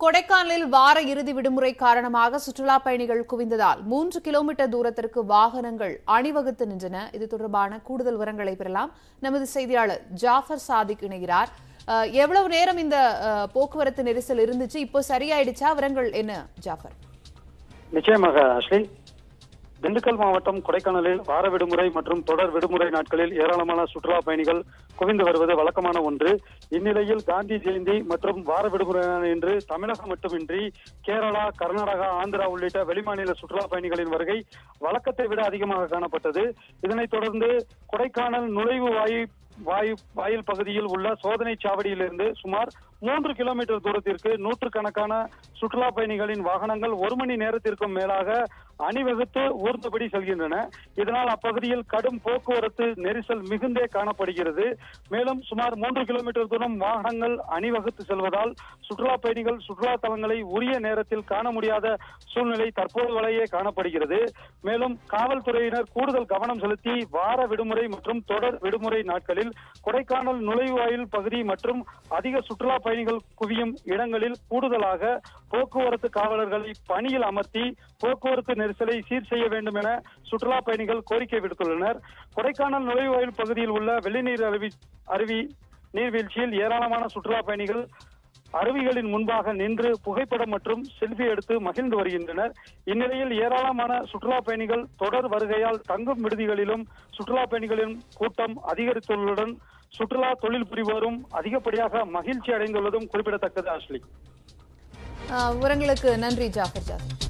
கொடைக்கானலில் வார இறுதி விடுமுறை காரணமாக சுற்றுலா பயணிகள் குவிந்ததால் மூன்று கிலோமீட்டர் தூரத்திற்கு வாகனங்கள் அணிவகுத்து நின்றன இது தொடர்பான கூடுதல் விவரங்களை பெறலாம் நமது செய்தியாளர் ஜாஃபர் சாதிக் இணைகிறார் அஹ், எவ்வளவு நேரம் இந்த அஹ், போக்குவரத்து நெரிசல் இருந்துச்சு இப்போ சரியாயிடுச்சா விவரங்கள் என்ன ஜாஃபர் நிச்சயமாக அஸ்லி திண்டுக்கல் மாவட்டம் கொடைக்கானலில் வார விடுமுறை மற்றும் தொடர் விடுமுறை நாட்களில் ஏராளமான சுற்றுலா பயணிகள் குவிந்து வருவது வழக்கமான ஒன்று இந்நிலையில் காந்தி ஜெயந்தி மற்றும் வார விடுமுறை என்று தமிழகம் மட்டுமின்றி கேரளா கர்நாடகா ஆந்திரா உள்ளிட்ட வெளிமாநில சுற்றுலா பயணிகளின் வருகை வழக்கத்தை விட அதிகமாக காணப்பட்டது இதனைத் தொடர்ந்து கொடைக்கானல் நுழைவு வாயு வாயு வாயில் பகுதியில் உள்ள சோதனை சாவடியிலிருந்து சுமார் மூன்று கிலோமீட்டர் தூரத்திற்கு நூற்றுக்கணக்கான சுற்றுலா பயணிகளின் வாகனங்கள் ஒரு மணி நேரத்திற்கும் மேலாக அணிவகுத்து ஊர்ந்தபடி செல்கின்றன இதனால் அப்பகுதியில் கடும் போக்குவரத்து நெரிசல் மிகுந்தே காணப்படுகிறது மேலும் சுமார் மூன்று கிலோமீட்டர் தூரம் வாகனங்கள் அணிவகுத்து செல்வதால் சுற்றுலா பயணிகள் சுற்றுலா தலங்களை உரிய நேரத்தில் காண முடியாத சூழ்நிலை தற்போது வரையே காணப்படுகிறது மேலும் காவல்துறையினர் கூடுதல் கவனம் செலுத்தி வார விடுமுறை மற்றும் தொடர் விடுமுறை நாட்களில் கொடைக்கானல் நுழைவாயில் பகுதி மற்றும் அதிக சுற்றுலா பயணிகள் குவியும் இடங்களில் கூடுதலாக போக்குவரத்து காவலர்களை பணியில் அமர்த்தி போக்குவரத்து நெரிசலை சீர் செய்ய வேண்டும் என சுற்றுலா பயணிகள் கோரிக்கை விடுத்துள்ளனர் கொடைக்கானல் நுழைவாயில் பகுதியில் உள்ள வெள்ளிநீர் அருவி அருவி நீர்வீழ்ச்சியில் ஏராளமான சுற்றுலா பயணிகள் அருவிகளின் முன்பாக நின்று புகைப்படம் மற்றும் செல்ஃபி எடுத்து மகிழ்ந்து வருகின்றனர் இந்நிலையில் ஏராளமான சுற்றுலா பயணிகள் தொடர் வருகையால் தங்கும் விடுதிகளிலும் சுற்றுலா பயணிகளின் கூட்டம் அதிகரித்துள்ளதுடன் சுற்றுலா தொழில் புரிவோரும் அதிகப்படியாக மகிழ்ச்சி அடைந்துள்ளதும் குறிப்பிடத்தக்கது ஆஷ்லி அஹ், விவரங்களுக்கு நன்றி ஜாஃபர் ஜாஃபர்